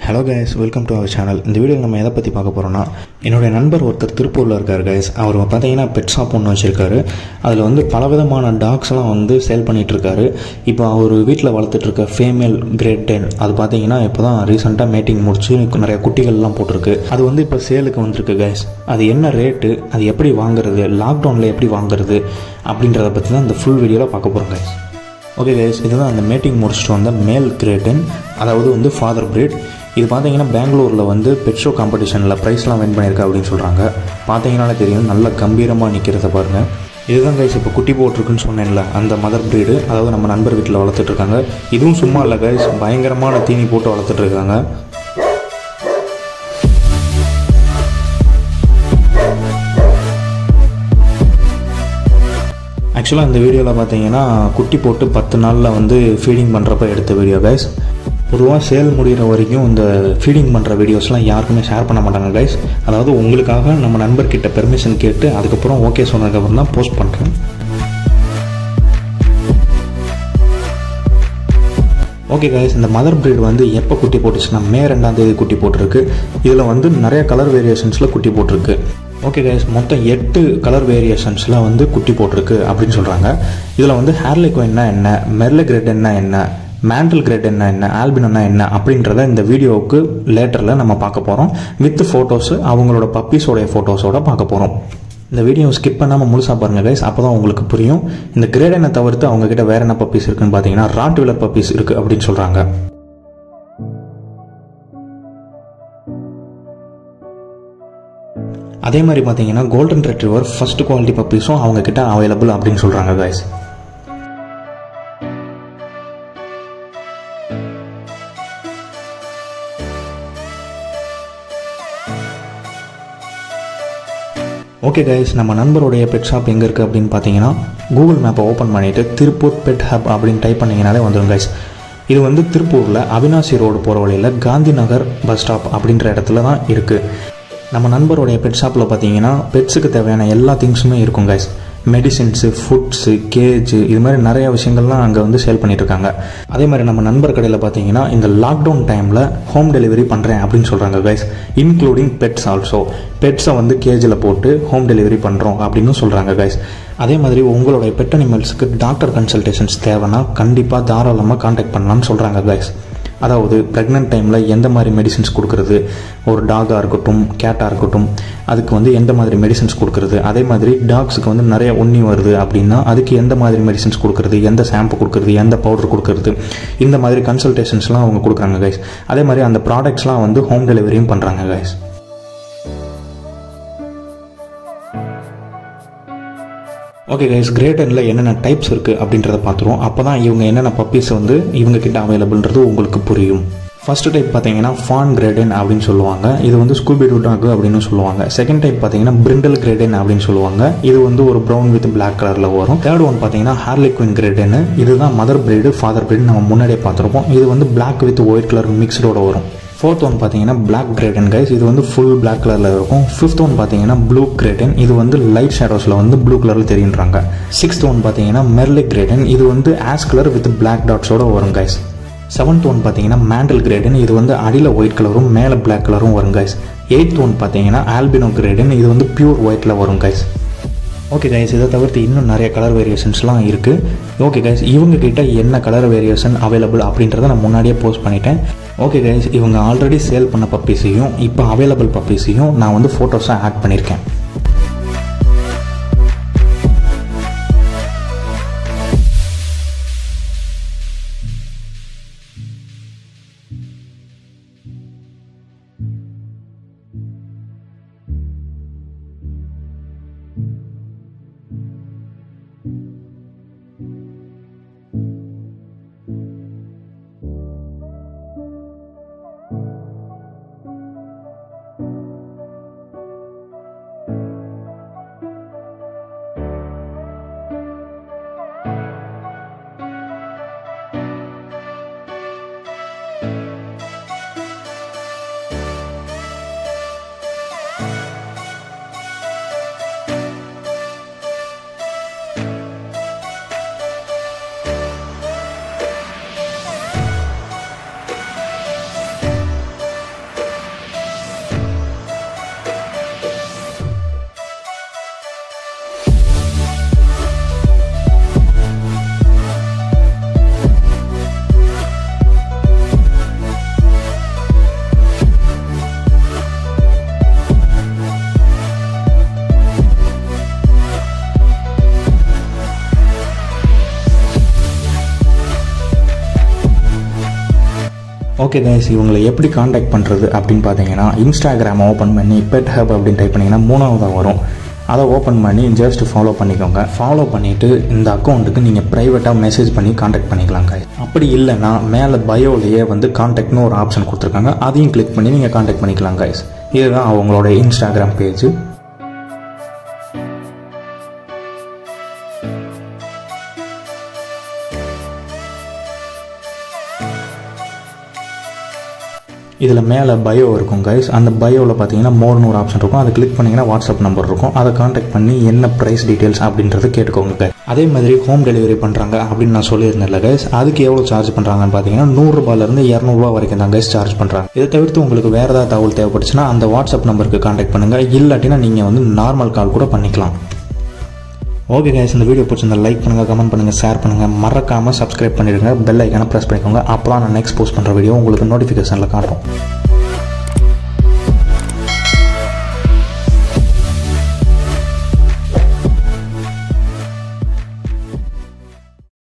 Hello guys welcome to our channel இந்த வீடியோவில் நம்ம எதை பற்றி பார்க்க போகிறோம்னா என்னுடைய நண்பர் ஒருத்தர் திருப்பூரில் இருக்கார் கைஸ் அவர் பார்த்தீங்கன்னா பெட் ஷாப் ஒன்று வச்சுருக்காரு அதில் வந்து பலவிதமான டாக்ஸ்லாம் வந்து சேல் பண்ணிட்டு இருக்காரு இப்போ அவர் வீட்டில் வளர்த்துட்டு இருக்க ஃபேமேல் கிரேட் டென் அது பார்த்தீங்கன்னா இப்போ தான் ரீசெண்டாக மீட்டிங் முடிச்சு நிறைய குட்டிகள்லாம் போட்டிருக்கு அது வந்து இப்போ சேலுக்கு வந்திருக்கு கைஸ் அது என்ன ரேட்டு அது எப்படி வாங்குறது லாக்டவுனில் எப்படி வாங்குறது அப்படின்றத பற்றி தான் இந்த ஃபுல் வீடியோவில் பார்க்க போகிறோம் கைஸ் ஓகே கைஸ் இதுதான் அந்த மீட்டிங் முடிச்சுட்டு வந்த மேல் கிரேட்டன் அதாவது வந்து ஃபாதர் பிரீட் இது பார்த்தீங்கன்னா பெங்களூரில் வந்து பெட் ஷோ காம்படிஷனில் ப்ரைஸ்லாம் வின் பண்ணியிருக்கா அப்படின்னு சொல்கிறாங்க பார்த்தீங்கன்னாலே தெரியும் நல்ல கம்பீரமாக நிற்கிறத பாருங்கள் இதுதான் கைஸ் இப்போ குட்டி போட்டிருக்குன்னு சொன்னேன்ல அந்த மதர் பிரீடு அதாவது நம்ம நண்பர் வீட்டில் வளர்த்துட்டு இருக்காங்க இதுவும் சும்மா இல்லை கைஸ் பயங்கரமான தீனி போட்டு வளர்த்துட்டு இருக்காங்க ஆக்சுவலாக இந்த வீடியோவில் பார்த்தீங்கன்னா குட்டி போட்டு பத்து நாளில் வந்து ஃபீடிங் பண்ணுறப்ப எடுத்த வீடியோ கைஸ் பொதுவாக சேல் முடிகிற வரைக்கும் இந்த ஃபீடிங் பண்ணுற வீடியோஸ்லாம் யாருக்குமே ஷேர் பண்ண மாட்டாங்க கைஸ் அதாவது உங்களுக்காக நம்ம நண்பர்கிட்ட பெர்மிஷன் கேட்டு அதுக்கப்புறம் ஓகே சொன்னதுக்கப்புறம் தான் போஸ்ட் பண்ணுறேன் ஓகே கைஸ் இந்த மதர் பிரீட் வந்து எப்போ குட்டி போட்டுச்சுன்னா மே ரெண்டாம் தேதி குட்டி போட்டிருக்கு இதில் வந்து நிறைய கலர் வேரியேஷன்ஸில் குட்டி போட்டிருக்கு ஓகே கைஸ் மொத்தம் எட்டு கலர் வேரியேஷன்ஸில் வந்து குட்டி போட்டிருக்கு அப்படின்னு சொல்கிறாங்க இதில் வந்து ஹேர்லிகோ என்ன என்ன மெர்ல கிரேட் என்ன என்ன மேண்டல் கிரேட் என்ன என்ன ஆல்பினா என்ன அப்படின்றத இந்த வீடியோவுக்கு லேட்டரில் நம்ம பார்க்க போகிறோம் வித் ஃபோட்டோஸு அவங்களோட பப்பீஸோடைய ஃபோட்டோஸோட பார்க்க போகிறோம் இந்த வீடியோ ஸ்கிப் பண்ணாமல் முழுசாக பாருங்கள் கைஸ் அப்போ தான் உங்களுக்கு புரியும் இந்த கிரேடனை தவிர்த்து அவங்கக்கிட்ட வேற என்ன பப்பீஸ் இருக்குன்னு பார்த்தீங்கன்னா ராட் வீலர் பப்பீஸ் இருக்குது அப்படின்னு சொல்கிறாங்க அதே மாதிரி பார்த்தீங்கன்னா கோல்டன் ரெட்ரிவர் ஃபர்ஸ்ட் குவாலிட்டி பப்பீஸும் அவங்க கிட்ட அவைலபிள் அப்படின்னு சொல்கிறாங்க கைஸ் ஓகே கைஸ் நம்ம நண்பருடைய பெட் ஷாப் எங்கே இருக்குது அப்படின்னு பார்த்தீங்கன்னா கூகுள் மேப்பை ஓப்பன் பண்ணிவிட்டு திருப்பூர் பெட் ஹப் அப்படின்னு டைப் பண்ணிங்கனாலே வந்துடும் கைஸ் இது வந்து திருப்பூரில் அவினாசி ரோடு போகிற வழியில் காந்தி நகர் பஸ் ஸ்டாப் அப்படின்ற இடத்துல தான் இருக்குது நம்ம நண்பருடைய பெட் ஷாப்பில் பார்த்தீங்கன்னா பெட்ஸுக்கு தேவையான எல்லா திங்ஸுமே இருக்கும் கைஸ் மெடிசின்ஸு ஃபுட்ஸு கேஜு இது மாதிரி நிறைய விஷயங்கள்லாம் அங்கே வந்து சேல் பண்ணிட்டு இருக்காங்க அதே மாதிரி நம்ம நண்பர் கடையில் பார்த்தீங்கன்னா இந்த லாக்டவுன் டைமில் ஹோம் டெலிவரி பண்ணுறேன் அப்படின்னு சொல்கிறாங்க கைஸ் இன்க்ளூடிங் பெட்ஸ் ஆல்சோ பெட்ஸை வந்து கேஜில் போட்டு ஹோம் டெலிவரி பண்ணுறோம் அப்படின்னு சொல்கிறாங்க கைஸ் அதே மாதிரி உங்களுடைய பெட் அனிமல்ஸுக்கு டாக்டர் கன்சல்டேஷன்ஸ் தேவைன்னா கண்டிப்பாக தாராளமாக காண்டாக்ட் பண்ணலாம்னு சொல்கிறாங்க கைஸ் அதாவது ப்ரெக்னென்ட் டைமில் எந்த மாதிரி மெடிசின்ஸ் கொடுக்குறது ஒரு டாகாக இருக்கட்டும் கேட்டாக இருக்கட்டும் அதுக்கு வந்து எந்த மாதிரி மெடிசின்ஸ் கொடுக்குறது அதே மாதிரி டாக்ஸுக்கு வந்து நிறைய உண்ணி வருது அப்படின்னா அதுக்கு எந்த மாதிரி மெடிசின்ஸ் கொடுக்குறது எந்த ஷாம்பு கொடுக்குறது எந்த பவுடர் கொடுக்குறது இந்த மாதிரி கன்சல்டேஷன்ஸ்லாம் அவங்க கொடுக்குறாங்க கைஸ் அதே மாதிரி அந்த ப்ராடக்ட்ஸ்லாம் வந்து ஹோம் டெலிவரியும் பண்ணுறாங்க கைஸ் ஓகே கைஸ் கிரேட்டனில் என்னென்ன டைப்ஸ் இருக்குது அப்படின்றத பார்த்துருவோம் அப்போ தான் இவங்க என்னென்ன பப்பீஸ் வந்து இவங்க கிட்ட அவைலபிள்ன்றது உங்களுக்கு புரியும் ஃபர்ஸ்ட் டைப் பார்த்தீங்கன்னா ஃபான் கிரேடன் அப்படின்னு சொல்லுவாங்க இது வந்து ஸ்கூபி டாக் அப்படின்னு சொல்லுவாங்க செகண்ட் டைப் பார்த்தீங்கன்னா பிரிண்டல் கிரேடன் அப்படின்னு சொல்லுவாங்க இது வந்து ஒரு ப்ரௌன் வித் பிளாக் கலரில் வரும் தேர்ட் ஒன் பார்த்தீங்கன்னா ஹார்லிக்வின் கிரேடன் இதுதான் மதர் பிரீடு ஃபாதர் பிரீடு நம்ம முன்னாடியே பார்த்துருப்போம் இது வந்து பிளாக் வித் ஒயிட் கலர் மிக்ஸ்டோட வரும் ஃபோர்த் ஒன் பார்த்தீங்கன்னா பிளாக் கிரேடன் கைஸ் இது வந்து ஃபுல் பிளாக் கலரில் இருக்கும் ஃபிஃப்த் ஒன் பார்த்தீங்கன்னா ப்ளூ கிரேடன் இது வந்து லைட் ஷேடோஸில் வந்து ப்ளூ கலரில் தெரியுன்றாங்க சிக்ஸ்த் ஒன் பார்த்தீங்கன்னா மெர்லிக் கிரேடன் இது வந்து ஆஸ் கலர் வித் பிளாக் டாட்ஸோட வரும் கைஸ் செவன்த் ஒன் பார்த்தீங்கன்னா மேண்டல் கிரேடன் இது வந்து அடியில் ஒயிட் கலரும் மேலே பிளாக் கலரும் வரும் கைஸ் எயித் ஒன் பார்த்தீங்கன்னா ஆல்பினோ கிரேடன் இது வந்து பியூர் ஒயிட்டில் வரும் கைஸ் ஓகே கைஸ் இதை தவிர்த்து இன்னும் நிறைய கலர் வேரியேஷன்ஸ்லாம் இருக்குது ஓகே கைஸ் இவங்க கிட்ட என்ன கலர் வேரியேஷன் அவைலபிள் அப்படின்றத நான் முன்னாடியே போஸ்ட் பண்ணிட்டேன் ஓகே கைஸ் இவங்க ஆல்ரெடி சேல் பண்ண பப்பீஸையும் இப்போ அவைலபிள் பப்பீஸையும் நான் வந்து ஃபோட்டோஸாக ஆட் பண்ணியிருக்கேன் ஓகே கைஸ் இவங்களை எப்படி காண்டாக்ட் பண்ணுறது அப்படின்னு பார்த்தீங்கன்னா இன்ஸ்டாகிராம் ஓப்பன் பண்ணி பெட் ஹப் அப்படின்னு டைப் பண்ணிங்கன்னா மூணாவதாக வரும் அதை ஓப்பன் பண்ணி ஜஸ்ட் ஃபாலோ பண்ணிக்கோங்க ஃபாலோ பண்ணிவிட்டு இந்த அக்கௌண்ட்டுக்கு நீங்கள் ப்ரைவேட்டாக மெசேஜ் பண்ணி காண்டாக்ட் பண்ணிக்கலாம் guys. அப்படி இல்லைன்னா மேலே பயோலேயே வந்து காண்டாக்ட்னு ஒரு ஆப்ஷன் கொடுத்துருக்காங்க அதையும் கிளிக் பண்ணி நீங்கள் காண்டாக்ட் பண்ணிக்கலாம் guys. இதுதான் அவங்களோட இன்ஸ்டாகிராம் பேஜ் இதில் மேலே பயோ இருக்கும் கைஸ் அந்த பயோவில் பார்த்தீங்கன்னா மோர்னு ஒரு ஆப்ஷன் இருக்கும் அதை கிளிக் பண்ணிங்கன்னா வாட்ஸ்அப் நம்பர் இருக்கும் அதை காண்டாக்ட் பண்ணி என்ன ப்ரைஸ் டீட்டெயில்ஸ் அப்படின்றத கேட்டுக்கோங்க guys. அதே மாதிரி ஹோம் டெலிவரி பண்ணுறாங்க அப்படின்னு நான் சொல்லியிருந்தேன்ல கைஸ் அதுக்கு எவ்வளோ சார்ஜ் பண்ணுறாங்கன்னு பார்த்தீங்கன்னா நூறுரூபாலேருந்து இரநூறுபா வரைக்கும் தான் கைஸ் சார்ஜ் பண்ணுறாங்க இதை தவிர்த்து உங்களுக்கு வேறு ஏதாவது தகவல் தேவைப்பட்டுச்சுன்னா அந்த வாட்ஸ்அப் நம்பருக்கு காண்டாக்ட் பண்ணுங்கள் இல்லாட்டினா நீங்கள் வந்து நார்மல் கால் கூட பண்ணிக்கலாம் ஓகே கைஸ் இந்த வீடியோ பிடிச்சிருந்தா லைக் பண்ணுங்கள் கமெண்ட் பண்ணுங்கள் ஷேர் பண்ணுங்கள் மறக்காமல் சப்ஸ்கிரைப் பண்ணிடுங்க பெல் ஐக்கான ப்ரெஸ் பண்ணிக்கோங்க அப்போ நான் நெக்ஸ்ட் போஸ்ட் பண்ணுற வீடியோ உங்களுக்கு நோட்டிஃபிகேஷனில் காட்டும்